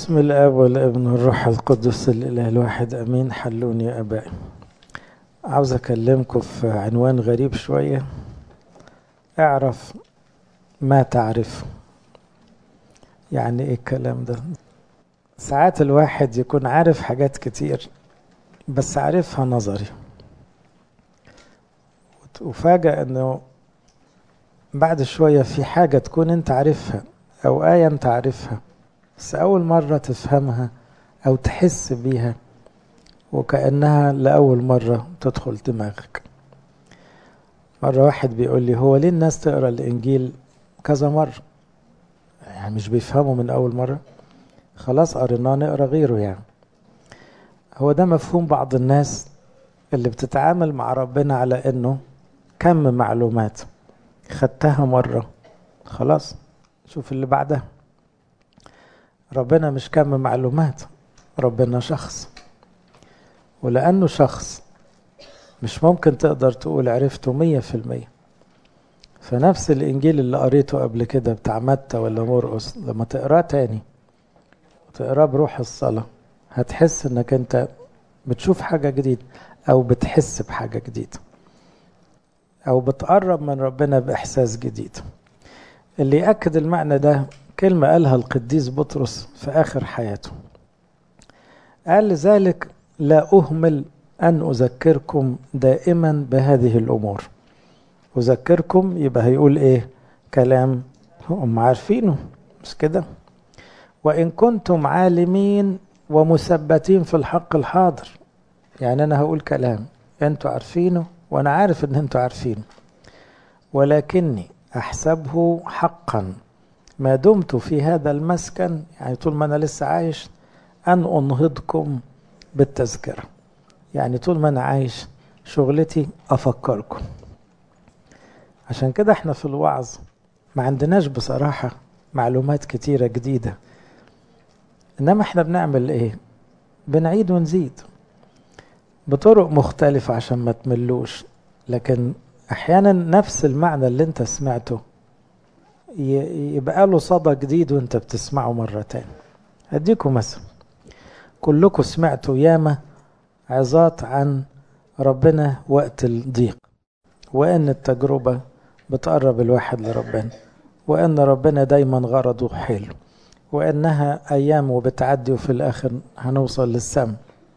باسم الاب والابن والروح القدس الاله الواحد امين حلوني يا ابائي عاوز اكلمكم في عنوان غريب شويه اعرف ما تعرف يعني ايه الكلام ده ساعات الواحد يكون عارف حاجات كتير بس عارفها نظري وفاجأ انه بعد شوية في حاجة تكون انت عارفها او آية انت عارفها بس أول مرة تفهمها أو تحس بيها وكأنها لأول مرة تدخل دماغك مرة واحد بيقول لي هو ليه الناس تقرأ الإنجيل كذا مرة يعني مش بيفهموا من أول مرة خلاص قريناه نقرأ غيره يعني هو ده مفهوم بعض الناس اللي بتتعامل مع ربنا على إنه كم معلومات خدتها مرة خلاص شوف اللي بعدها ربنا مش كم معلومات ربنا شخص ولأنه شخص مش ممكن تقدر تقول عرفته مية في المية فنفس الإنجيل اللي قريته قبل كده بتاع متى ولا مرقس لما تقراه تاني وتقراه بروح الصلاة هتحس انك انت بتشوف حاجة جديدة أو بتحس بحاجة جديدة أو بتقرب من ربنا بإحساس جديد اللي يأكد المعنى ده كلمة قالها القديس بطرس في آخر حياته قال لذلك لا أهمل أن أذكركم دائما بهذه الأمور أذكركم يبقى هيقول إيه كلام هم عارفينه مش كده وإن كنتم عالمين ومثبتين في الحق الحاضر يعني أنا هقول كلام أنتوا عارفينه وأنا عارف أن أنتوا عارفينه ولكني أحسبه حقا ما دمت في هذا المسكن يعني طول ما أنا لسه عايش أن أنهضكم بالتذكرة يعني طول ما أنا عايش شغلتي أفكركم عشان كده احنا في الوعظ ما عندناش بصراحة معلومات كتيرة جديدة إنما احنا بنعمل إيه بنعيد ونزيد بطرق مختلفة عشان ما تملوش لكن أحيانا نفس المعنى اللي انت سمعته يبقى له صدى جديد وانت بتسمعه مرة تاني هديكم مثل كلكم سمعتوا ياما عظات عن ربنا وقت الضيق وان التجربة بتقرب الواحد لربنا وان ربنا دايما غرضه حلو وانها ايام وبتعدي وفي الاخر هنوصل للسم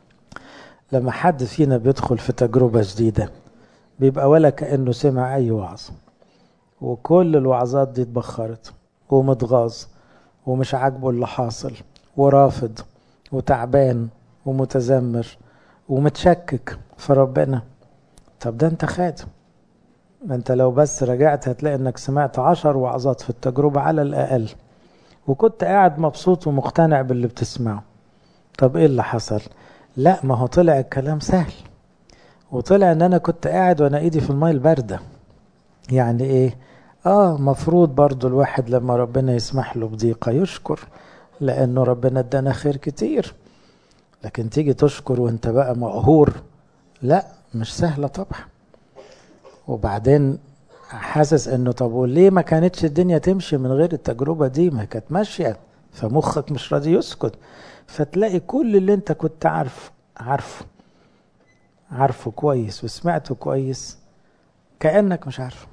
لما حد فينا بيدخل في تجربة جديدة بيبقى ولا كأنه سمع اي وعظ وكل الوعظات دي اتبخرت ومتغاظ ومش عاجبه اللي حاصل ورافض وتعبان ومتذمر ومتشكك في ربنا طب ده انت خادم ده انت لو بس رجعت هتلاقي انك سمعت عشر وعظات في التجربة على الأقل وكنت قاعد مبسوط ومقتنع باللي بتسمعه طب ايه اللي حصل لا ما هو طلع الكلام سهل وطلع ان انا كنت قاعد وانا ايدي في الماء الباردة يعني ايه اه مفروض برضو الواحد لما ربنا يسمح له بضيقة يشكر لانه ربنا ادانا خير كتير لكن تيجي تشكر وانت بقى مقهور لا مش سهلة طبعا وبعدين حاسس انه طب وليه ما كانتش الدنيا تمشي من غير التجربة دي ما كانت ماشية فمخك مش راضي يسكت فتلاقي كل اللي انت كنت عارف عارفه عارفه كويس وسمعته كويس كأنك مش عارفه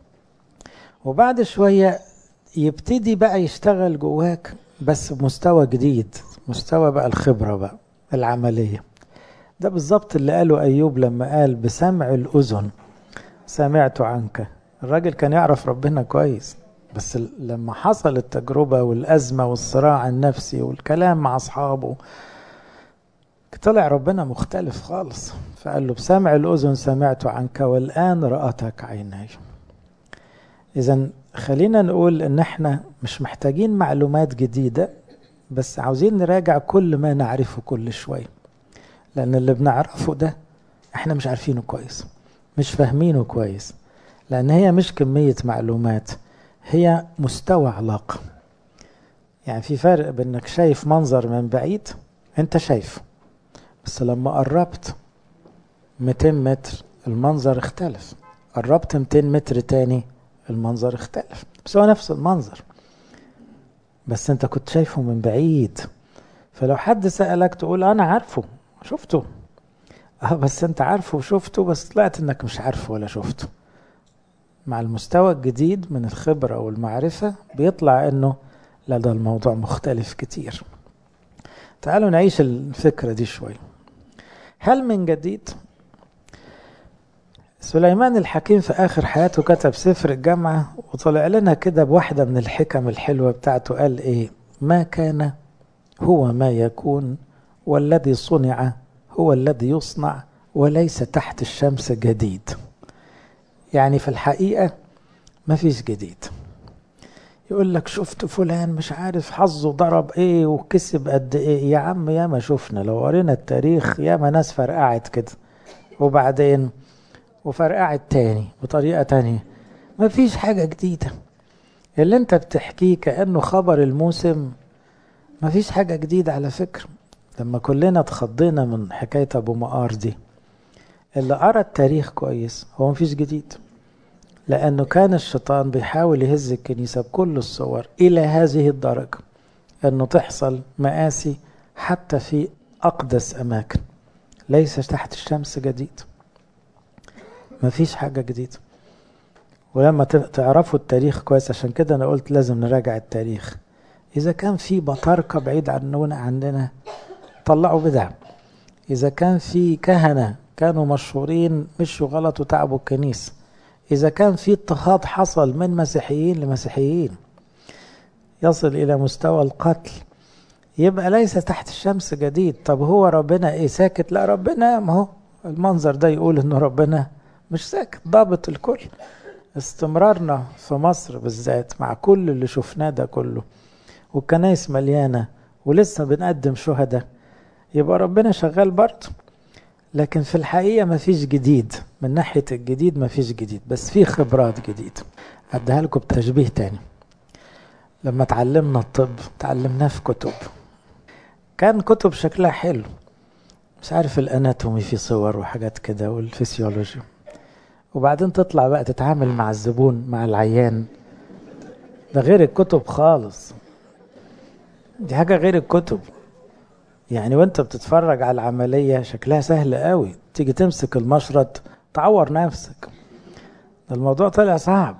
وبعد شوية يبتدي بقى يشتغل جواك بس بمستوى جديد مستوى بقى الخبرة بقى العملية ده بالظبط اللي قاله أيوب لما قال بسمع الأذن سمعت عنك الراجل كان يعرف ربنا كويس بس لما حصل التجربة والأزمة والصراع النفسي والكلام مع أصحابه طلع ربنا مختلف خالص فقال له بسمع الأذن سمعت عنك والآن رأتك عيناي إذا خلينا نقول إن إحنا مش محتاجين معلومات جديدة بس عاوزين نراجع كل ما نعرفه كل شوية لأن اللي بنعرفه ده إحنا مش عارفينه كويس مش فاهمينه كويس لأن هي مش كمية معلومات هي مستوى علاقة يعني في فرق بإنك شايف منظر من بعيد أنت شايفه بس لما قربت 200 متر المنظر اختلف قربت 200 متر تاني المنظر اختلف بس هو نفس المنظر بس انت كنت شايفه من بعيد فلو حد سألك تقول أنا عارفه شفته اه بس انت عارفه وشفته بس طلعت انك مش عارفه ولا شفته مع المستوى الجديد من الخبرة والمعرفة بيطلع انه لا ده الموضوع مختلف كتير تعالوا نعيش الفكرة دي شوي هل من جديد سليمان الحكيم في آخر حياته كتب سفر الجامعة وطلع لنا كده بواحدة من الحكم الحلوة بتاعته قال إيه ما كان هو ما يكون والذي صنع هو الذي يصنع وليس تحت الشمس جديد يعني في الحقيقة ما فيش جديد يقول لك شفت فلان مش عارف حظه ضرب ايه وكسب قد ايه يا عم يا ما شفنا لو قرينا التاريخ يا ما ناس فرقعت كده وبعدين وفرقعت تاني بطريقة تانية ما فيش حاجة جديدة اللي انت بتحكيه كأنه خبر الموسم ما فيش حاجة جديدة على فكرة لما كلنا اتخضينا من حكاية أبو مقار دي اللي قرا التاريخ كويس هو مفيش جديد لأنه كان الشيطان بيحاول يهز الكنيسة بكل الصور إلى هذه الدرجة أنه تحصل مآسي حتى في أقدس أماكن ليس تحت الشمس جديد مفيش حاجة جديدة ولما تعرفوا التاريخ كويس عشان كده أنا قلت لازم نراجع التاريخ إذا كان في بطاركة بعيد عننا عندنا طلعوا بدع إذا كان في كهنة كانوا مشهورين مشوا غلط وتعبوا الكنيسة إذا كان في اضطهاد حصل من مسيحيين لمسيحيين يصل إلى مستوى القتل يبقى ليس تحت الشمس جديد طب هو ربنا إيه ساكت لا ربنا ما هو المنظر ده يقول إنه ربنا مش ساكت ضابط الكل استمرارنا في مصر بالذات مع كل اللي شفناه ده كله والكنايس مليانة ولسه بنقدم شهداء يبقى ربنا شغال برضه لكن في الحقيقة مفيش جديد من ناحية الجديد مفيش جديد بس في خبرات جديدة أديها لكم بتشبيه تاني لما تعلمنا الطب تعلمناه في كتب كان كتب شكلها حلو مش عارف الاناتومي في صور وحاجات كده والفسيولوجي وبعدين تطلع بقى تتعامل مع الزبون مع العيان ده غير الكتب خالص دي حاجة غير الكتب يعني وانت بتتفرج على العملية شكلها سهل قوي تيجي تمسك المشرط تعور نفسك ده الموضوع طلع صعب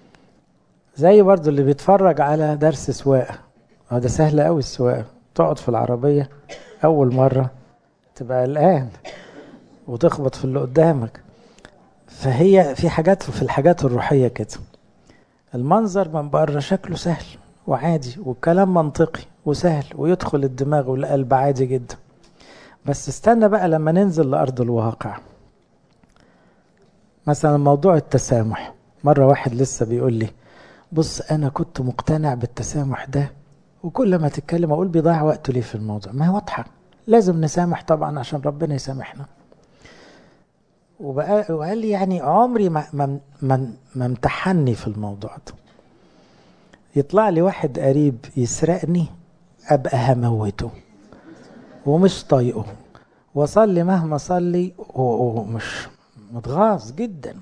زي برضو اللي بيتفرج على درس سواقة ده سهل قوي السواقة تقعد في العربية أول مرة تبقى قلقان وتخبط في اللي قدامك فهي في حاجات في الحاجات الروحية كده المنظر من بره شكله سهل وعادي والكلام منطقي وسهل ويدخل الدماغ والقلب عادي جدا بس استنى بقى لما ننزل لأرض الواقع مثلا موضوع التسامح مرة واحد لسه بيقول لي بص أنا كنت مقتنع بالتسامح ده وكل ما تتكلم أقول بيضيع وقته ليه في الموضوع ما هي واضحة لازم نسامح طبعا عشان ربنا يسامحنا وبقى وقال لي يعني عمري ما ما ما, ما امتحني في الموضوع ده يطلع لي واحد قريب يسرقني ابقى هموته ومش طايقه واصلي مهما اصلي ومش متغاظ جدا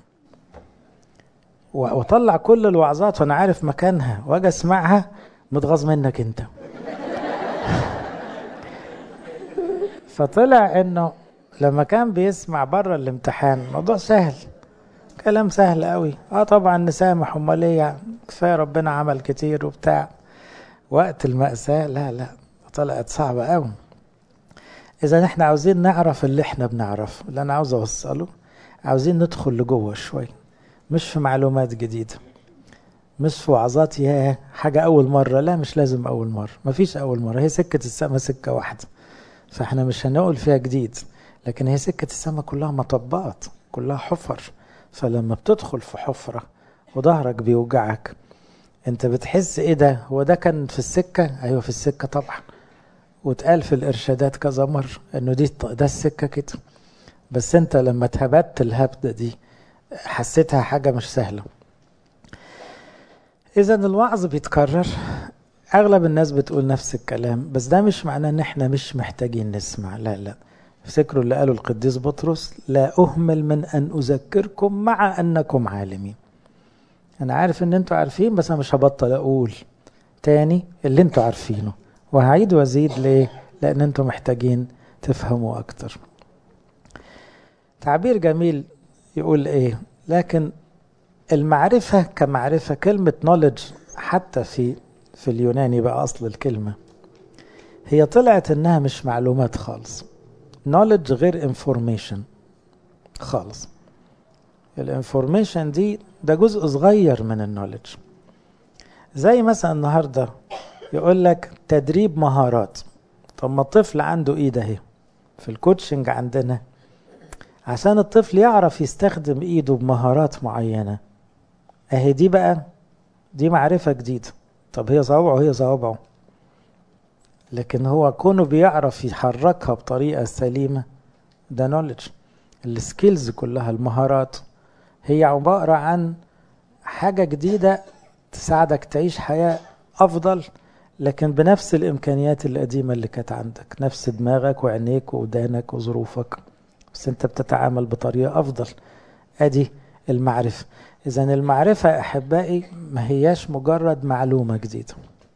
واطلع كل الوعظات وانا عارف مكانها واجي اسمعها متغاظ منك انت فطلع انه لما كان بيسمع بره الامتحان الموضوع سهل كلام سهل قوي اه طبعا نسامح امال ايه يعني كفايه ربنا عمل كتير وبتاع وقت المأساة لا لا طلعت صعبة قوي إذا احنا عاوزين نعرف اللي احنا بنعرفه اللي أنا عاوز أوصله عاوزين ندخل لجوه شوي مش في معلومات جديدة مش في وعظات يا حاجة أول مرة لا مش لازم أول مرة مفيش أول مرة هي سكة السما سكة واحدة فاحنا مش هنقول فيها جديد لكن هي سكة السما كلها مطبات كلها حفر فلما بتدخل في حفرة وظهرك بيوجعك انت بتحس ايه ده هو ده كان في السكة ايوه في السكة طبعا واتقال في الارشادات كذا مرة انه دي ده السكة كده بس انت لما اتهبت الهبدة دي حسيتها حاجة مش سهلة اذا الوعظ بيتكرر اغلب الناس بتقول نفس الكلام بس ده مش معناه ان احنا مش محتاجين نسمع لا لا افتكروا اللي قاله القديس بطرس لا اهمل من ان اذكركم مع انكم عالمين انا عارف ان انتوا عارفين بس انا مش هبطل اقول تاني اللي انتوا عارفينه وهعيد وازيد ليه لأن أنتم محتاجين تفهموا أكتر تعبير جميل يقول إيه لكن المعرفة كمعرفة كلمة knowledge حتى في في اليوناني بقى أصل الكلمة هي طلعت إنها مش معلومات خالص knowledge غير information خالص الانفورميشن دي ده جزء صغير من النولج زي مثلا النهارده يقول لك تدريب مهارات طب ما الطفل عنده ايد اهي في الكوتشنج عندنا عشان الطفل يعرف يستخدم ايده بمهارات معينة اهي دي بقى دي معرفة جديدة طب هي صوابعه هي صوابعه لكن هو كونه بيعرف يحركها بطريقة سليمة ده نولج السكيلز كلها المهارات هي عبارة عن حاجة جديدة تساعدك تعيش حياة أفضل لكن بنفس الإمكانيات القديمة اللي كانت عندك نفس دماغك وعينيك وودانك وظروفك بس أنت بتتعامل بطريقة أفضل أدي المعرفة إذا المعرفة أحبائي ما هياش مجرد معلومة جديدة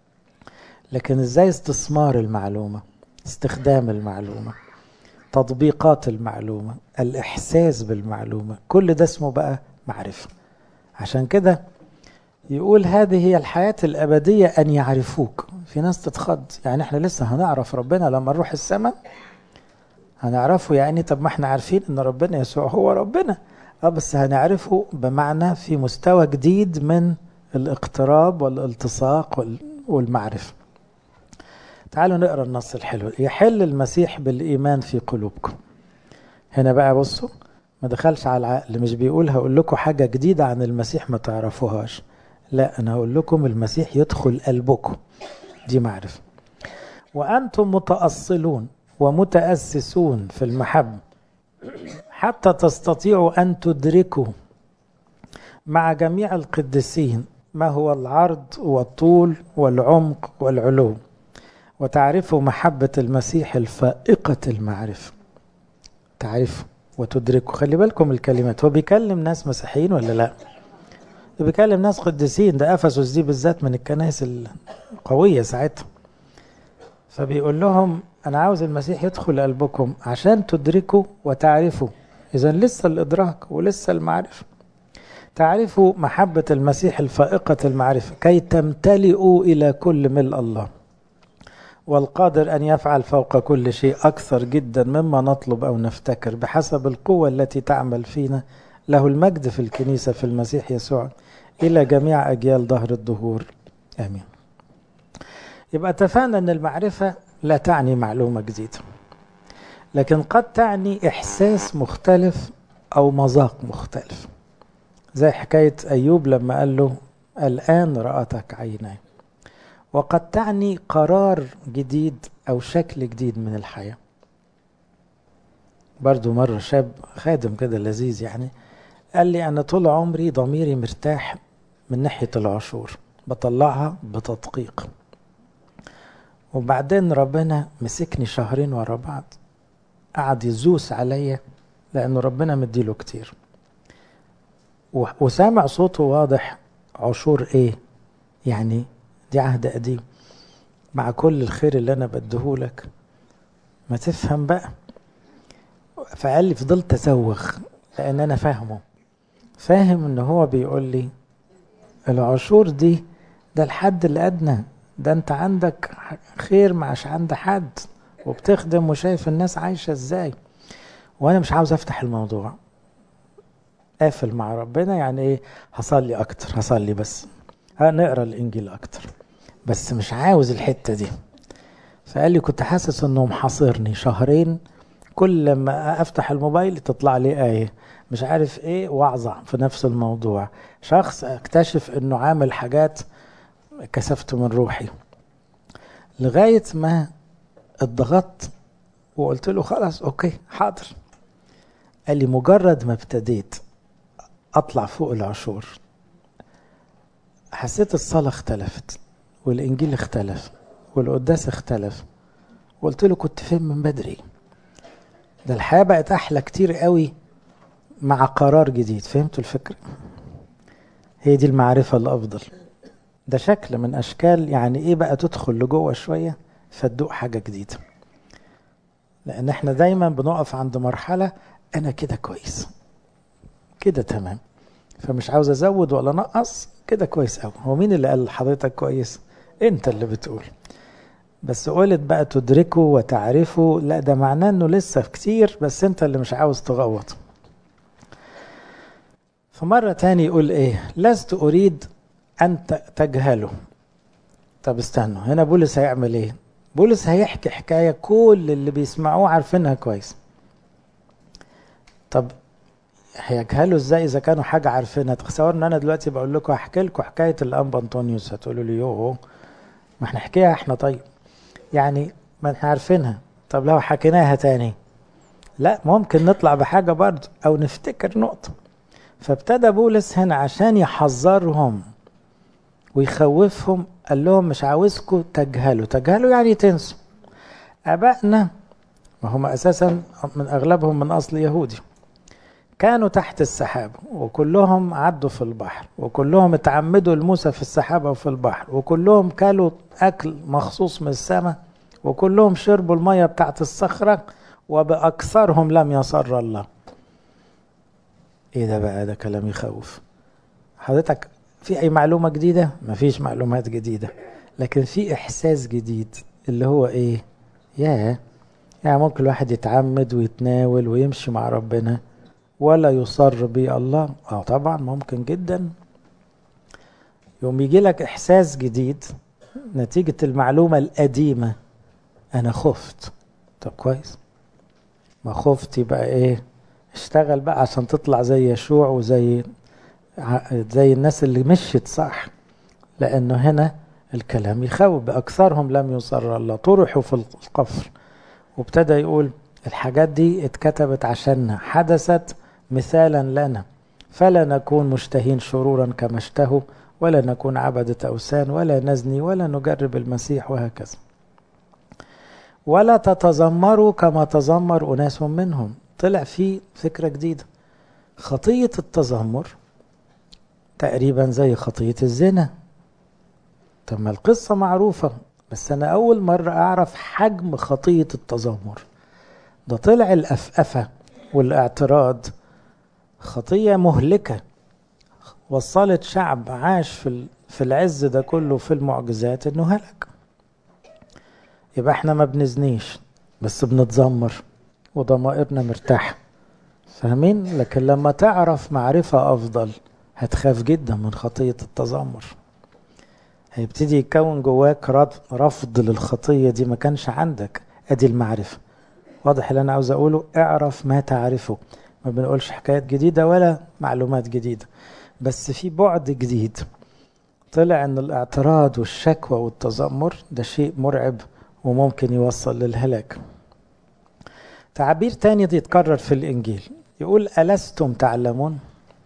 لكن إزاي استثمار المعلومة استخدام المعلومة تطبيقات المعلومة الإحساس بالمعلومة كل ده اسمه بقى معرفة عشان كده يقول هذه هي الحياة الأبدية أن يعرفوك في ناس تتخض يعني احنا لسه هنعرف ربنا لما نروح السماء هنعرفه يعني طب ما احنا عارفين ان ربنا يسوع هو ربنا اه بس هنعرفه بمعنى في مستوى جديد من الاقتراب والالتصاق والمعرفة تعالوا نقرا النص الحلو يحل المسيح بالايمان في قلوبكم هنا بقى بصوا ما دخلش على العقل مش بيقول هقول لكم حاجه جديده عن المسيح ما تعرفوهاش لا انا هقول لكم المسيح يدخل قلبكم دي معرفه وانتم متاصلون ومتاسسون في المحبه حتى تستطيعوا ان تدركوا مع جميع القديسين ما هو العرض والطول والعمق والعلو وتعرفوا محبة المسيح الفائقة المعرفة تعرفوا وتدركوا خلي بالكم الكلمات هو بيكلم ناس مسيحيين ولا لا ده بيكلم ناس قديسين ده أفسس دي بالذات من الكنائس القوية ساعتها فبيقول لهم أنا عاوز المسيح يدخل قلبكم عشان تدركوا وتعرفوا إذا لسه الإدراك ولسه المعرفة تعرفوا محبة المسيح الفائقة المعرفة كي تمتلئوا إلى كل ملء الله والقادر أن يفعل فوق كل شيء أكثر جدا مما نطلب أو نفتكر بحسب القوة التي تعمل فينا له المجد في الكنيسة في المسيح يسوع إلى جميع أجيال ظهر الدهور آمين يبقى اتفقنا أن المعرفة لا تعني معلومة جديدة لكن قد تعني إحساس مختلف أو مذاق مختلف زي حكاية أيوب لما قال له الآن رأتك عيناي وقد تعني قرار جديد أو شكل جديد من الحياة برضو مرة شاب خادم كده لذيذ يعني قال لي أنا طول عمري ضميري مرتاح من ناحية العشور بطلعها بتدقيق وبعدين ربنا مسكني شهرين ورا بعض قعد يزوس عليا لأنه ربنا مديله كتير وسامع صوته واضح عشور ايه يعني دي عهد قديم مع كل الخير اللي انا بديهولك ما تفهم بقى فقال لي فضلت ازوغ لان انا فاهمه فاهم ان هو بيقول لي العشور دي ده الحد الادنى ده انت عندك خير معش عند حد وبتخدم وشايف الناس عايشه ازاي وانا مش عاوز افتح الموضوع قافل مع ربنا يعني ايه هصلي اكتر هصلي بس هنقرا الانجيل اكتر بس مش عاوز الحته دي فقال لي كنت حاسس انه محاصرني شهرين كل لما افتح الموبايل تطلع لي ايه مش عارف ايه واعظع في نفس الموضوع شخص اكتشف انه عامل حاجات كسفت من روحي لغايه ما اتضغطت وقلت له خلاص اوكي حاضر قال لي مجرد ما ابتديت اطلع فوق العشور حسيت الصلاه اختلفت والانجيل اختلف والقداس اختلف قلت له كنت فين من بدري ده الحياه بقت احلى كتير قوي مع قرار جديد فهمتوا الفكره هي دي المعرفه الافضل ده شكل من اشكال يعني ايه بقى تدخل لجوه شويه فتدوق حاجه جديده لان احنا دايما بنقف عند مرحلة انا كده كويس كده تمام فمش عاوز ازود ولا نقص كده كويس قوي هو مين اللي قال لحضرتك كويس انت اللي بتقول بس قلت بقى تدركه وتعرفه لا ده معناه انه لسه كتير بس انت اللي مش عاوز تغوط فمرة تاني يقول ايه لست اريد ان تجهله طب استنوا هنا بولس هيعمل ايه بولس هيحكي حكاية كل اللي بيسمعوه عارفينها كويس طب هيجهلوا ازاي اذا كانوا حاجة عارفينها تصوروا ان انا دلوقتي بقول لكم احكي لكم حكاية الانبا انطونيوس هتقولوا لي يوه ما احنا نحكيها احنا طيب يعني ما احنا عارفينها طب لو حكيناها تاني لا ممكن نطلع بحاجة برضه او نفتكر نقطة فابتدى بولس هنا عشان يحذرهم ويخوفهم قال لهم مش عاوزكم تجهلوا تجهلوا يعني تنسوا ابائنا ما هم اساسا من اغلبهم من اصل يهودي كانوا تحت السحاب وكلهم عدوا في البحر وكلهم اتعمدوا لموسى في السحابة وفي البحر وكلهم كلوا أكل مخصوص من السماء وكلهم شربوا المية بتاعت الصخرة وبأكثرهم لم يصر الله ايه ده بقى ده كلام يخوف حضرتك في اي معلومة جديدة مفيش معلومات جديدة لكن في احساس جديد اللي هو ايه ياه يعني ممكن الواحد يتعمد ويتناول ويمشي مع ربنا ولا يصر بي الله اه طبعا ممكن جدا يوم يجي لك احساس جديد نتيجة المعلومة القديمة انا خفت طب كويس ما خفت يبقى ايه اشتغل بقى عشان تطلع زي يشوع وزي زي الناس اللي مشيت صح لانه هنا الكلام يخوف باكثرهم لم يصر الله طرحوا في القفر وابتدى يقول الحاجات دي اتكتبت عشاننا حدثت مثالا لنا فلا نكون مشتهين شرورا كما اشتهوا ولا نكون عبدة أوثان ولا نزني ولا نجرب المسيح وهكذا ولا تتذمروا كما تذمر أناس منهم طلع في فكرة جديدة خطية التذمر تقريبا زي خطية الزنا طب ما القصة معروفة بس أنا أول مرة أعرف حجم خطية التذمر ده طلع الأفأفة والاعتراض خطية مهلكة وصلت شعب عاش في في العز ده كله في المعجزات انه هلك يبقى احنا ما بنزنيش بس بنتذمر وضمائرنا مرتاحة فاهمين لكن لما تعرف معرفة افضل هتخاف جدا من خطية التذمر هيبتدي يكون جواك رفض للخطية دي ما كانش عندك ادي المعرفة واضح اللي انا عاوز اقوله اعرف ما تعرفه ما بنقولش حكايات جديدة ولا معلومات جديدة بس في بعد جديد طلع ان الاعتراض والشكوى والتذمر ده شيء مرعب وممكن يوصل للهلاك تعبير تاني دي يتكرر في الانجيل يقول ألستم تعلمون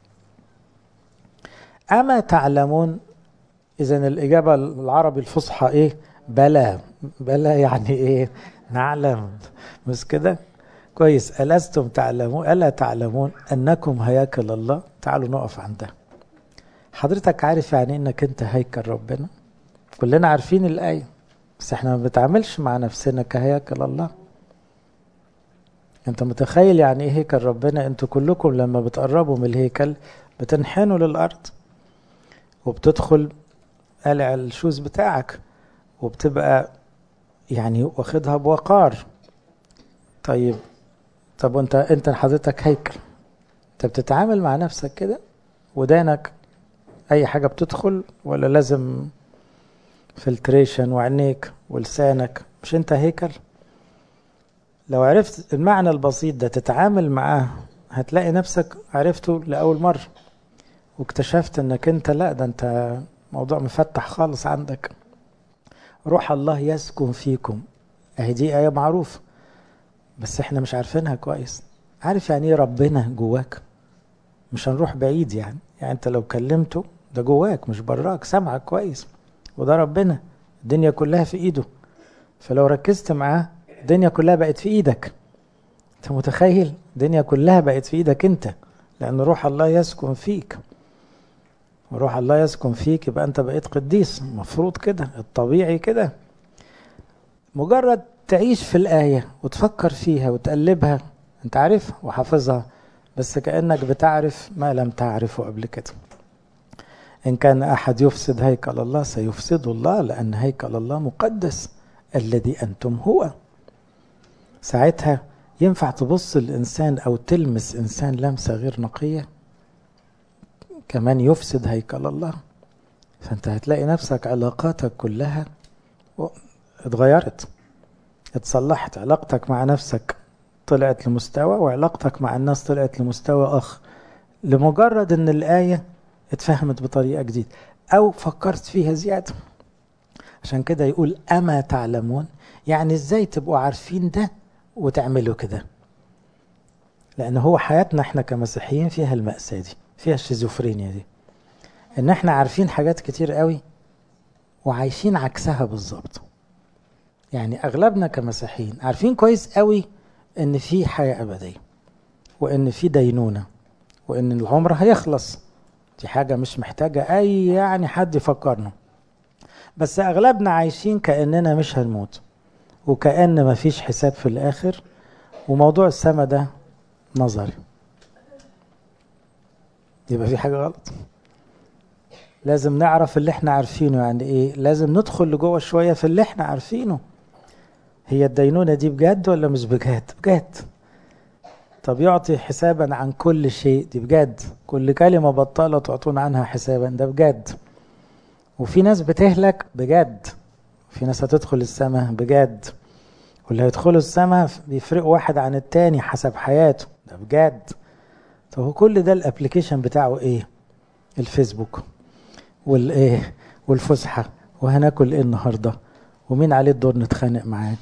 أما تعلمون إذا الإجابة العربي الفصحى إيه بلى بلى يعني إيه نعلم مش كده كويس ألستم تعلمون ألا تعلمون أنكم هياكل الله تعالوا نقف عندها حضرتك عارف يعني انك انت هيكل ربنا كلنا عارفين الآية بس احنا ما بنتعاملش مع نفسنا كهياكل الله انت متخيل يعني ايه هيكل ربنا انتوا كلكم لما بتقربوا من الهيكل بتنحنوا للأرض وبتدخل قلع الشوز بتاعك وبتبقى يعني واخدها بوقار طيب طب وانت انت حضرتك هيكل انت بتتعامل مع نفسك كده ودانك اي حاجه بتدخل ولا لازم فلتريشن وعينيك ولسانك مش انت هيكل لو عرفت المعنى البسيط ده تتعامل معاه هتلاقي نفسك عرفته لأول مرة واكتشفت انك انت لا ده انت موضوع مفتح خالص عندك روح الله يسكن فيكم اهي دي آية معروفة بس احنا مش عارفينها كويس عارف يعني ايه ربنا جواك مش هنروح بعيد يعني يعني انت لو كلمته ده جواك مش براك سامعك كويس وده ربنا الدنيا كلها في ايده فلو ركزت معاه الدنيا كلها بقت في ايدك انت متخيل الدنيا كلها بقت في ايدك انت لان روح الله يسكن فيك وروح الله يسكن فيك يبقى انت بقيت قديس المفروض كده الطبيعي كده مجرد تعيش في الآية وتفكر فيها وتقلبها انت عارفها وحافظها بس كأنك بتعرف ما لم تعرفه قبل كده إن كان أحد يفسد هيكل الله سيفسد الله لأن هيكل الله مقدس الذي أنتم هو ساعتها ينفع تبص الإنسان أو تلمس إنسان لمسة غير نقية كمان يفسد هيكل الله فأنت هتلاقي نفسك علاقاتك كلها اتغيرت اتصلحت علاقتك مع نفسك طلعت لمستوى وعلاقتك مع الناس طلعت لمستوى آخر لمجرد ان الآية اتفهمت بطريقة جديدة أو فكرت فيها زيادة عشان كده يقول أما تعلمون يعني ازاي تبقوا عارفين ده وتعملوا كده لأن هو حياتنا احنا كمسيحيين فيها المأساة دي فيها الشيزوفرينيا دي ان احنا عارفين حاجات كتير قوي وعايشين عكسها بالظبط يعني اغلبنا كمسيحيين عارفين كويس قوي ان في حياه ابديه وان في دينونه وان العمر هيخلص دي حاجه مش محتاجه اي يعني حد يفكرنا بس اغلبنا عايشين كاننا مش هنموت وكان مفيش حساب في الاخر وموضوع السما ده نظري يبقى في حاجه غلط لازم نعرف اللي احنا عارفينه يعني ايه لازم ندخل لجوه شويه في اللي احنا عارفينه هي الدينونه دي بجد ولا مش بجد بجد طب يعطي حسابا عن كل شيء دي بجد كل كلمه بطاله تعطون عنها حسابا ده بجد وفي ناس بتهلك بجد في ناس هتدخل السماء بجد واللي هيدخلوا السماء بيفرقوا واحد عن التاني حسب حياته ده بجد طب هو كل ده الابلكيشن بتاعه ايه الفيسبوك والايه والفسحه وهناكل ايه النهارده ومين عليه الدور نتخانق معاه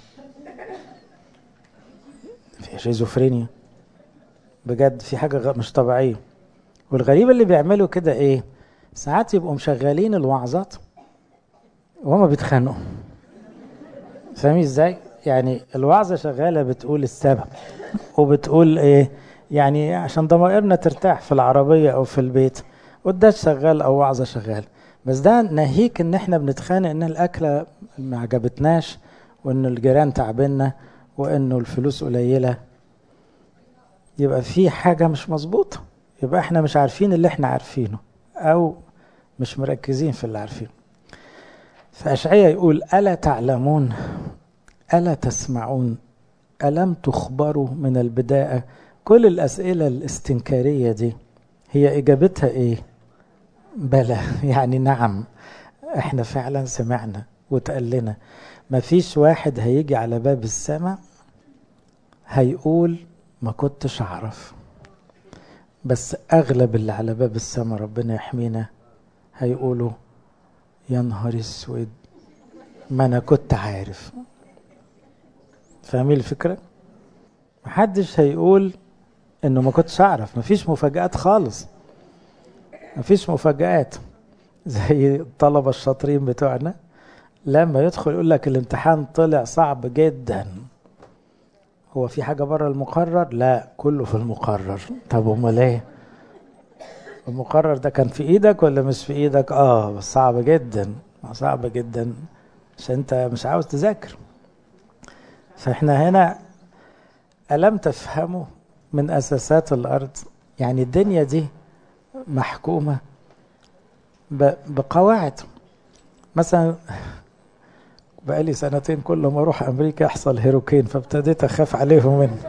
في شيزوفرينيا بجد في حاجه مش طبيعيه والغريب اللي بيعملوا كده ايه ساعات يبقوا مشغلين الوعظات وهما بيتخانقوا فاهمين ازاي يعني الوعظه شغاله بتقول السبب وبتقول ايه يعني عشان ضمائرنا ترتاح في العربيه او في البيت والدش شغال او وعظه شغال بس ده ناهيك ان احنا بنتخانق ان الاكله ما عجبتناش وان الجيران تعبنا وانه الفلوس قليله يبقى في حاجه مش مظبوطه يبقى احنا مش عارفين اللي احنا عارفينه او مش مركزين في اللي عارفينه فاشعيا يقول الا تعلمون الا تسمعون الم تخبروا من البدايه كل الاسئله الاستنكاريه دي هي اجابتها ايه بلى يعني نعم احنا فعلا سمعنا وتقال لنا مفيش واحد هيجي على باب السماء هيقول ما كنتش اعرف بس اغلب اللي على باب السماء ربنا يحمينا هيقولوا يا نهار اسود ما انا كنت عارف فاهمين الفكره محدش هيقول انه ما كنتش اعرف مفيش مفاجآت خالص مفيش مفاجآت زي الطلبة الشاطرين بتوعنا لما يدخل يقول لك الامتحان طلع صعب جدا هو في حاجة بره المقرر لا كله في المقرر طب امال ايه المقرر ده كان في ايدك ولا مش في ايدك اه بس صعب جدا صعب جدا عشان انت مش عاوز تذاكر فاحنا هنا ألم تفهموا من أساسات الأرض يعني الدنيا دي محكومة بقواعد مثلا بقالي سنتين كل ما اروح امريكا يحصل هيروكين فابتديت اخاف عليهم منه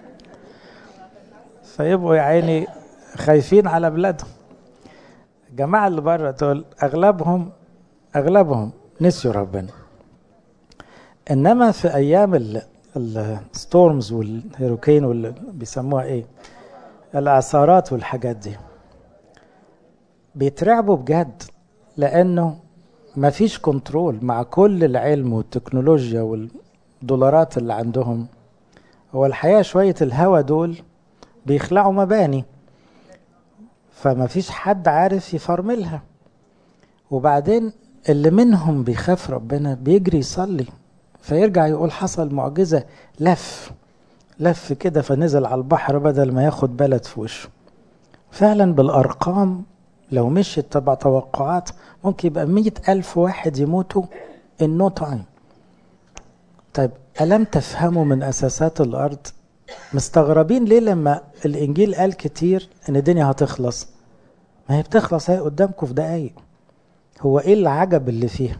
فيبقوا يا عيني خايفين على بلادهم الجماعة اللي بره دول اغلبهم اغلبهم نسيوا ربنا انما في ايام الستورمز والهيروكين واللي بيسموها ايه الاعصارات والحاجات دي بيترعبوا بجد لانه مفيش كنترول مع كل العلم والتكنولوجيا والدولارات اللي عندهم هو الحقيقه شويه الهوا دول بيخلعوا مباني فمفيش حد عارف يفرملها وبعدين اللي منهم بيخاف ربنا بيجري يصلي فيرجع يقول حصل معجزه لف لف كده فنزل على البحر بدل ما ياخد بلد في وشه فعلا بالارقام لو مشيت تبع توقعات ممكن يبقى مية ألف واحد يموتوا in no time طيب ألم تفهموا من أساسات الأرض مستغربين ليه لما الإنجيل قال كتير إن الدنيا هتخلص ما هي بتخلص هي قدامكم في دقايق هو إيه العجب اللي فيها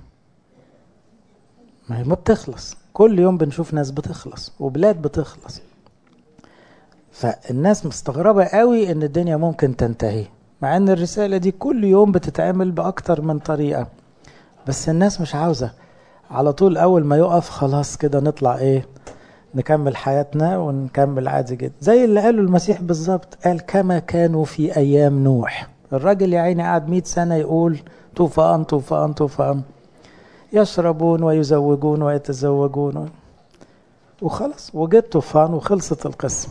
ما هي ما بتخلص كل يوم بنشوف ناس بتخلص وبلاد بتخلص فالناس مستغربة قوي ان الدنيا ممكن تنتهي مع ان الرسالة دي كل يوم بتتعمل بأكتر من طريقة بس الناس مش عاوزة على طول أول ما يقف خلاص كده نطلع إيه نكمل حياتنا ونكمل عادي جدا زي اللي قاله المسيح بالظبط قال كما كانوا في أيام نوح الراجل يا عيني قعد 100 سنة يقول طوفان طوفان طوفان يشربون ويزوجون ويتزوجون وخلص وجد طوفان وخلصت القصة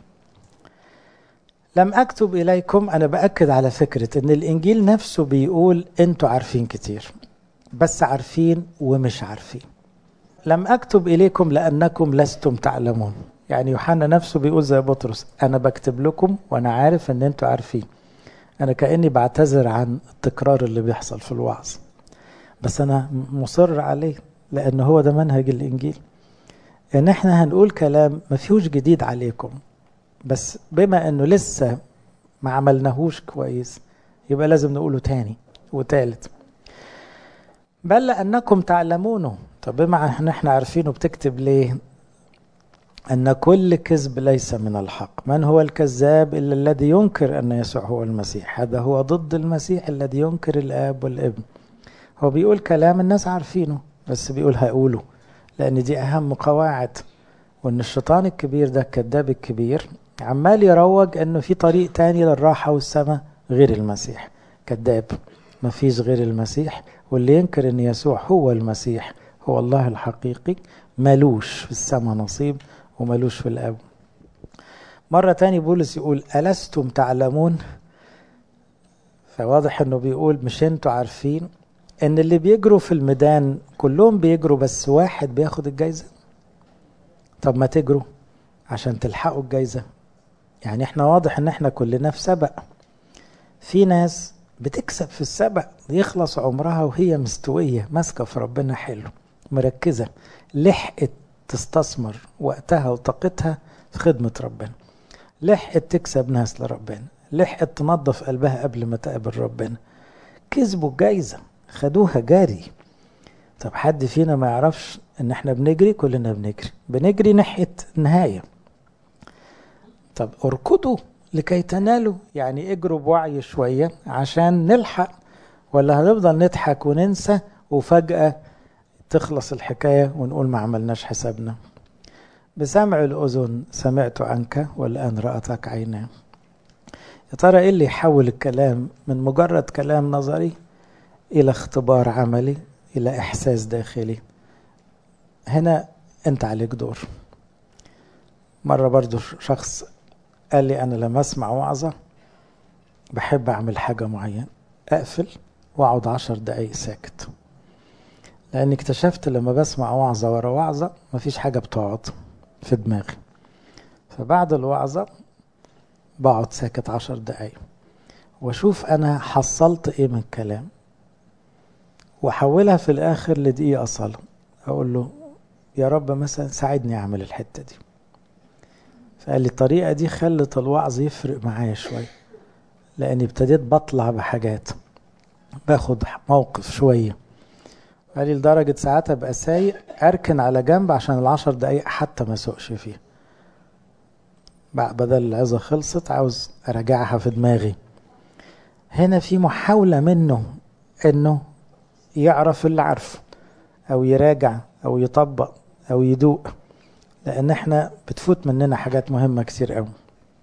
لم أكتب إليكم أنا بأكد على فكرة أن الإنجيل نفسه بيقول أنتوا عارفين كتير بس عارفين ومش عارفين لم أكتب إليكم لأنكم لستم تعلمون يعني يوحنا نفسه بيقول زي بطرس أنا بكتب لكم وأنا عارف أن أنتوا عارفين أنا كأني بعتذر عن التكرار اللي بيحصل في الوعظ بس أنا مصر عليه لأن هو ده منهج الإنجيل إن إحنا هنقول كلام ما فيهوش جديد عليكم بس بما إنه لسه ما عملناهوش كويس يبقى لازم نقوله تاني وتالت بل لأنكم تعلمونه طب بما ان احنا عارفينه بتكتب ليه أن كل كذب ليس من الحق من هو الكذاب إلا الذي ينكر أن يسوع هو المسيح هذا هو ضد المسيح الذي ينكر الآب والابن هو بيقول كلام الناس عارفينه بس بيقول هقوله لأن دي أهم قواعد وأن الشيطان الكبير ده الكذاب الكبير عمال يروج أنه في طريق تاني للراحة والسماء غير المسيح كذاب مفيش غير المسيح واللي ينكر أن يسوع هو المسيح هو الله الحقيقي ملوش في السماء نصيب وملوش في الأب مرة تاني بولس يقول ألستم تعلمون فواضح أنه بيقول مش أنتوا عارفين أن اللي بيجروا في الميدان كلهم بيجروا بس واحد بياخد الجايزة طب ما تجروا عشان تلحقوا الجايزة يعني احنا واضح ان احنا كلنا في سبق في ناس بتكسب في السبق يخلص عمرها وهي مستوية ماسكة في ربنا حلو مركزة لحقت تستثمر وقتها وطاقتها في خدمة ربنا لحقت تكسب ناس لربنا لحقت تنظف قلبها قبل ما تقابل ربنا كسبوا الجايزة خدوها جاري طب حد فينا ما يعرفش ان احنا بنجري كلنا بنجري بنجري ناحية النهاية طب اركضوا لكي تنالوا يعني اجروا بوعي شوية عشان نلحق ولا هنفضل نضحك وننسى وفجأة تخلص الحكاية ونقول ما عملناش حسابنا بسمع الأذن سمعت عنك والآن رأتك عيناه يا ترى إيه اللي يحول الكلام من مجرد كلام نظري إلى اختبار عملي إلى إحساس داخلي هنا أنت عليك دور مرة برضو شخص قال لي أنا لما أسمع وعظة بحب أعمل حاجة معينة أقفل وأقعد عشر دقايق ساكت لأني اكتشفت لما بسمع وعظة ورا وعظة مفيش حاجة بتقعد في دماغي فبعد الوعظة بقعد ساكت عشر دقايق واشوف انا حصلت ايه من الكلام واحولها في الاخر لدقيقة صلاة اقول له يا رب مثلا ساعدني اعمل الحتة دي فقال لي الطريقة دي خلت الوعظ يفرق معايا شوية لاني ابتديت بطلع بحاجات باخد موقف شوية قال لي لدرجة ساعات ابقى سايق اركن على جنب عشان العشر دقايق حتى ما اسوقش فيها بدل العظة خلصت عاوز اراجعها في دماغي هنا في محاولة منه انه يعرف اللي عارفه او يراجع او يطبق او يدوق لان احنا بتفوت مننا حاجات مهمة كتير قوي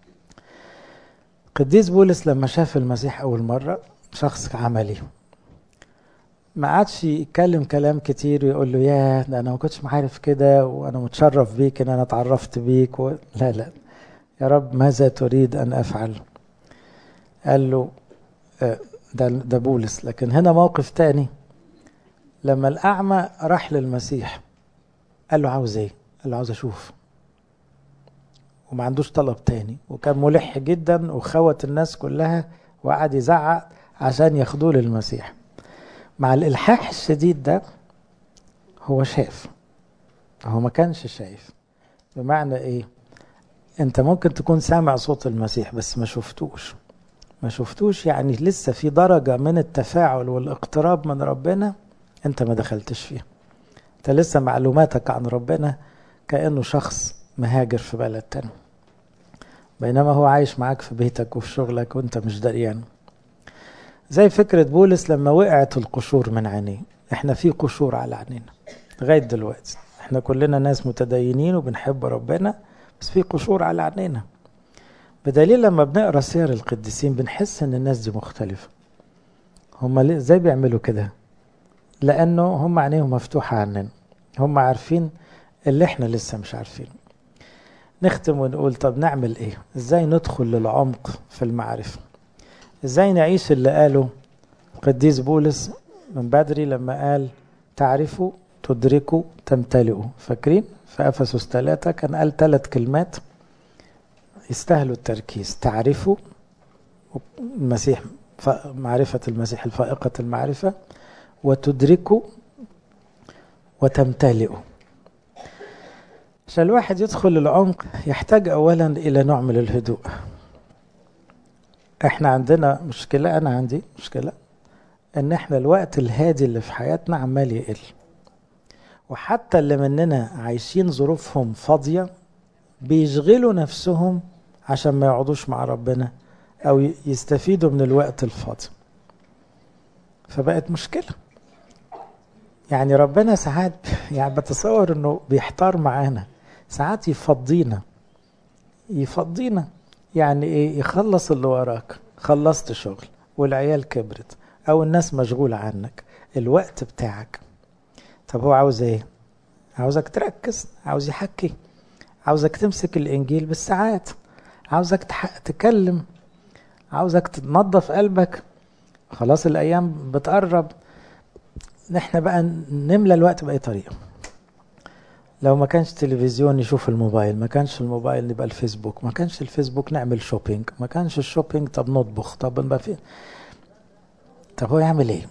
قديس بولس لما شاف المسيح اول مرة شخص عملي ما عادش يتكلم كلام كتير ويقول له يا ده انا ما كنتش عارف كده وانا متشرف بيك ان انا اتعرفت بيك و... لا لا يا رب ماذا تريد ان افعل قال له ده ده بولس لكن هنا موقف تاني لما الاعمى راح للمسيح قال له عاوز ايه قال له عاوز اشوف وما عندوش طلب تاني وكان ملح جدا وخوت الناس كلها وقعد يزعق عشان ياخدوه للمسيح مع الالحاح الشديد ده هو شاف هو ما كانش شايف بمعنى ايه انت ممكن تكون سامع صوت المسيح بس ما شفتوش ما شفتوش يعني لسه في درجة من التفاعل والاقتراب من ربنا انت ما دخلتش فيها انت لسه معلوماتك عن ربنا كأنه شخص مهاجر في بلد تاني بينما هو عايش معاك في بيتك وفي شغلك وانت مش دريان زي فكرة بولس لما وقعت القشور من عينيه احنا في قشور على عينينا لغاية دلوقتي احنا كلنا ناس متدينين وبنحب ربنا بس في قشور على عينينا بدليل لما بنقرا سير القديسين بنحس ان الناس دي مختلفة هم ازاي بيعملوا كده لانه هم عينيهم مفتوحة عننا هم عارفين اللي احنا لسه مش عارفينه نختم ونقول طب نعمل ايه ازاي ندخل للعمق في المعرفة ازاي نعيش اللي قاله القديس بولس من بدري لما قال تعرفوا تدركوا تمتلئوا فاكرين في افسس ثلاثة كان قال ثلاث كلمات يستاهلوا التركيز تعرفوا المسيح معرفة المسيح الفائقة المعرفة وتدركوا وتمتلئوا عشان الواحد يدخل العمق يحتاج اولا الى نوع من الهدوء احنا عندنا مشكلة انا عندي مشكلة ان احنا الوقت الهادي اللي في حياتنا عمال يقل وحتى اللي مننا عايشين ظروفهم فاضية بيشغلوا نفسهم عشان ما يقعدوش مع ربنا او يستفيدوا من الوقت الفاضي فبقت مشكلة يعني ربنا ساعات يعني بتصور انه بيحتار معانا ساعات يفضينا يفضينا يعني ايه يخلص اللي وراك خلصت شغل والعيال كبرت او الناس مشغولة عنك الوقت بتاعك طب هو عاوز ايه عاوزك تركز عاوز يحكي عاوزك تمسك الانجيل بالساعات عاوزك تكلم عاوزك تنظف قلبك خلاص الايام بتقرب نحن بقى نملى الوقت باي طريقه لو ما كانش تلفزيون نشوف الموبايل ما كانش الموبايل نبقى الفيسبوك ما كانش الفيسبوك نعمل شوبينج ما كانش الشوبينج طب نطبخ طب نبقى في طب هو يعمل ايه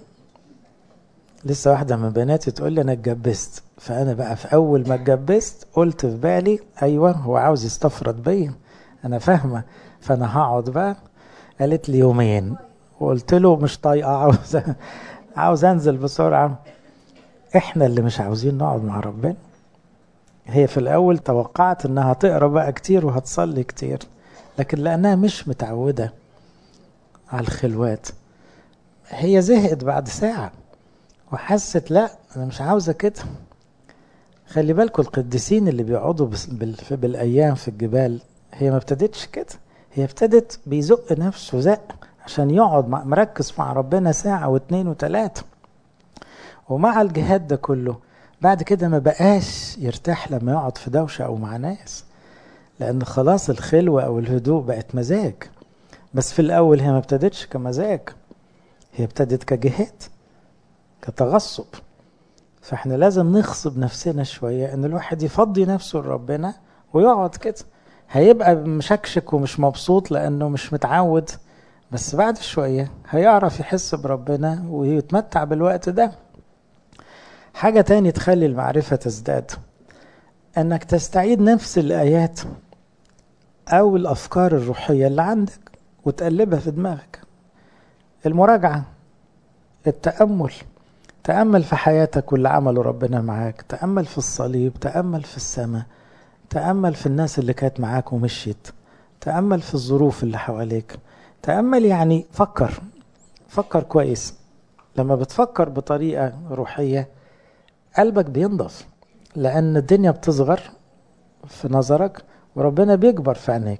لسه واحدة من بناتي تقول لي انا اتجبست فانا بقى في اول ما اتجبست قلت في بالي ايوه هو عاوز يستفرد بيا انا فاهمة فانا هقعد بقى قالت لي يومين وقلت له مش طايقة عاوز عاوز انزل بسرعة احنا اللي مش عاوزين نقعد مع ربنا هي في الاول توقعت انها تقرا بقى كتير وهتصلي كتير لكن لانها مش متعودة على الخلوات هي زهقت بعد ساعة وحست لا انا مش عاوزة كده خلي بالكم القديسين اللي بيقعدوا بالايام في الجبال هي ما ابتدتش كده هي ابتدت بيزق نفسه زق عشان يقعد مركز مع ربنا ساعة واثنين وثلاثة ومع الجهاد ده كله بعد كده ما بقاش يرتاح لما يقعد في دوشة أو مع ناس لأن خلاص الخلوة أو الهدوء بقت مزاج بس في الأول هي ما ابتدتش كمزاج هي ابتدت كجهاد كتغصب فاحنا لازم نغصب نفسنا شوية ان الواحد يفضي نفسه لربنا ويقعد كده هيبقى مشكشك ومش مبسوط لانه مش متعود بس بعد شوية هيعرف يحس بربنا ويتمتع بالوقت ده حاجة تاني تخلي المعرفة تزداد انك تستعيد نفس الايات او الافكار الروحية اللي عندك وتقلبها في دماغك المراجعة التأمل تأمل في حياتك واللي عمله ربنا معاك تأمل في الصليب تأمل في السماء تأمل في الناس اللي كانت معاك ومشيت تأمل في الظروف اللي حواليك تأمل يعني فكر فكر كويس لما بتفكر بطريقة روحية قلبك بينضف لأن الدنيا بتصغر في نظرك وربنا بيكبر في عينيك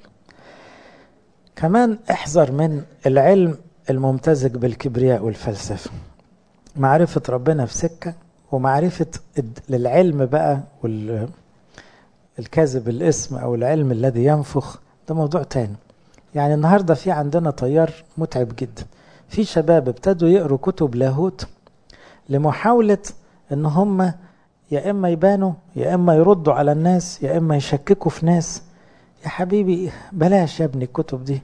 كمان احذر من العلم الممتزج بالكبرياء والفلسفة معرفة ربنا في سكة ومعرفة للعلم بقى والكذب الاسم أو العلم الذي ينفخ ده موضوع تاني يعني النهاردة في عندنا تيار متعب جدا في شباب ابتدوا يقروا كتب لاهوت لمحاولة ان هم يا اما يبانوا يا اما يردوا على الناس يا اما يشككوا في ناس يا حبيبي بلاش يا ابني الكتب دي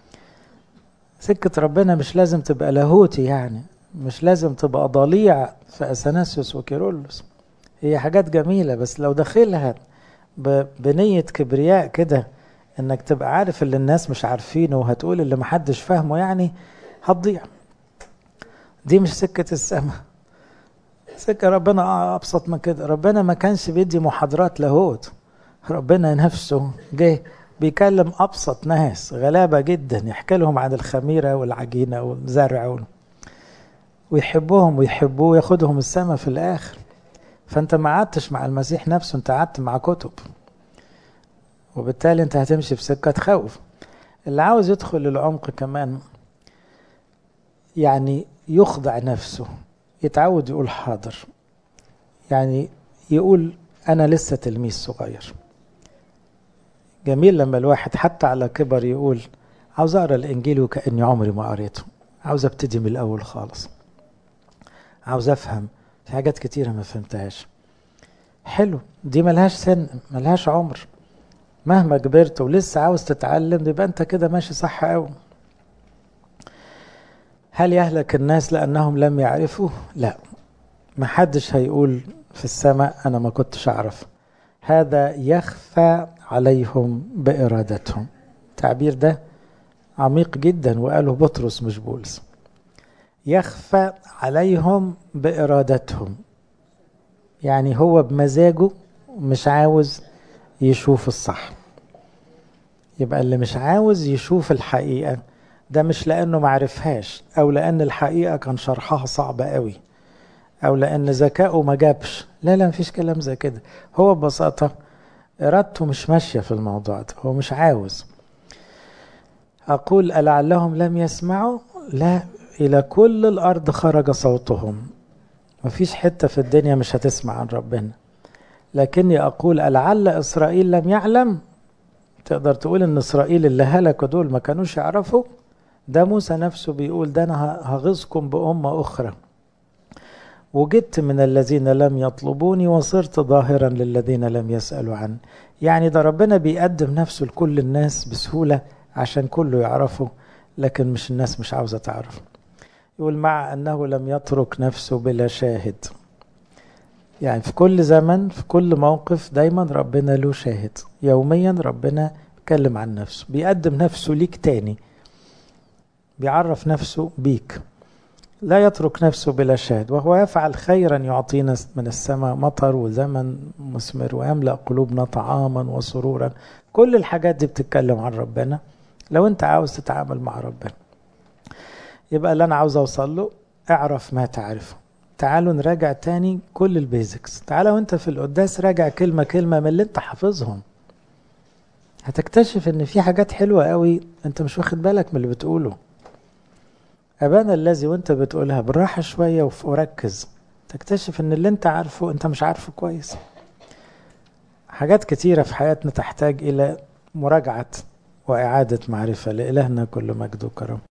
سكة ربنا مش لازم تبقى لاهوتي يعني مش لازم تبقى ضليع في اثناسيوس وكيرلس هي حاجات جميلة بس لو داخلها بنية كبرياء كده انك تبقى عارف اللي الناس مش عارفينه وهتقول اللي محدش فاهمه يعني هتضيع دي مش سكة السماء سكة ربنا أبسط من كده ربنا ما كانش بيدي محاضرات لاهوت ربنا نفسه جه بيكلم أبسط ناس غلابة جدا يحكي لهم عن الخميرة والعجينة والزرع ويحبوهم ويحبوه وياخدهم السماء في الآخر فأنت ما قعدتش مع المسيح نفسه أنت قعدت مع كتب وبالتالي أنت هتمشي في سكة تخوف اللي عاوز يدخل للعمق كمان يعني يخضع نفسه يتعود يقول حاضر يعني يقول أنا لسه تلميذ صغير جميل لما الواحد حتى على كبر يقول عاوز أقرأ الإنجيل وكأني عمري ما قريته عاوز أبتدي من الأول خالص عاوز أفهم في حاجات كتيرة ما فهمتهاش حلو دي ملهاش سن ملهاش عمر مهما كبرت ولسه عاوز تتعلم يبقى انت كده ماشي صح قوي هل يهلك الناس لانهم لم يعرفوا لا ما حدش هيقول في السماء انا ما كنتش اعرف هذا يخفى عليهم بارادتهم التعبير ده عميق جدا وقاله بطرس مش بولس يخفى عليهم بارادتهم يعني هو بمزاجه مش عاوز يشوف الصح يبقى اللي مش عاوز يشوف الحقيقة ده مش لأنه معرفهاش أو لأن الحقيقة كان شرحها صعب قوي أو لأن ذكائه ما جابش لا لا مفيش كلام زي كده هو ببساطة إرادته مش ماشية في الموضوع ده هو مش عاوز أقول ألعلهم لم يسمعوا لا إلى كل الأرض خرج صوتهم مفيش حتة في الدنيا مش هتسمع عن ربنا لكني أقول ألعل إسرائيل لم يعلم تقدر تقول إن إسرائيل اللي هلكوا دول ما كانوش يعرفوا ده موسى نفسه بيقول ده أنا هغزكم بأمة أخرى وجدت من الذين لم يطلبوني وصرت ظاهرا للذين لم يسألوا عني يعني ده ربنا بيقدم نفسه لكل الناس بسهولة عشان كله يعرفه لكن مش الناس مش عاوزة تعرف يقول مع أنه لم يترك نفسه بلا شاهد يعني في كل زمن في كل موقف دايما ربنا له شاهد يوميا ربنا بيتكلم عن نفسه بيقدم نفسه ليك تاني بيعرف نفسه بيك لا يترك نفسه بلا شاهد وهو يفعل خيرا يعطينا من السماء مطر وزمن مثمر ويملأ قلوبنا طعاما وسرورا كل الحاجات دي بتتكلم عن ربنا لو انت عاوز تتعامل مع ربنا يبقى اللي انا عاوز اوصل له اعرف ما تعرفه تعالوا نراجع تاني كل البيزكس تعالى وانت في القداس راجع كلمة كلمة من اللي انت حافظهم هتكتشف ان في حاجات حلوة قوي انت مش واخد بالك من اللي بتقوله أبانا الذي وانت بتقولها بالراحة شوية وركز تكتشف ان اللي انت عارفه انت مش عارفه كويس حاجات كتيرة في حياتنا تحتاج إلى مراجعة وإعادة معرفة لإلهنا كل مجد وكرم